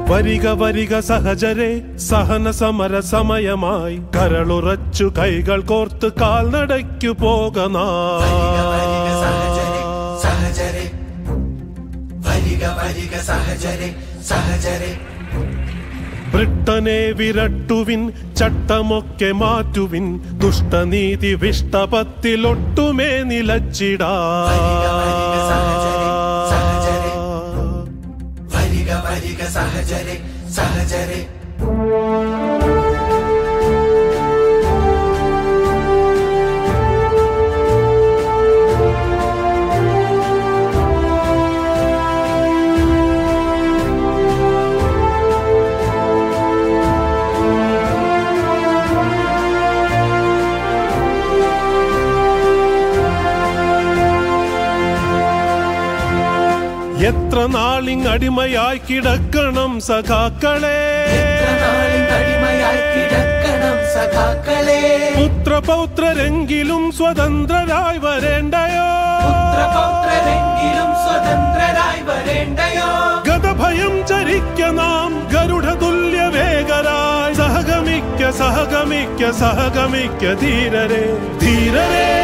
വരിക വരിക സഹജരെ സഹന സമര സമയമായി കരളുറച്ചു കൈകൾ കോർത്ത് കാൽനടയ്ക്കു പോകനാ വരിക സഹജരെ സഹജരെ വരിക വരിക സഹജരെ സഹജരെ ബ്രിട്ടനെ വിരട്ടുവിൻ ചട്ടമൊക്കെ മാറ്റുവിൻ ദുഷ്ടനീതി വിഷ്ടപത്തിലൊട്ടുമേ നിലച്ചിടാ വരിക സഹജരെ സഹജരെ വരിക വരിക സഹജരെ സഹജരെ എത്ര നാളിങ് അടിമയായി കിടക്കണം സഖാക്കളെ എത്ര നാളിൻ അടിമയായി കിടക്കണം സഖാക്കളെ പുത്രപൗത്രരെങ്കിലും സ്വതന്ത്രരായി വരേണ്ടയോ പുത്രപൗത്രരെങ്കിലും സ്വതന്ത്രരായി വരേണ്ടയോ ഗതഭയം ചരിക്ക നാം ഗരുഡതുല്യ വേഗരായി സഹഗമിക്ക സഹഗമിക്ക സഹഗമിക്ക ധീരരെ ധീരരെ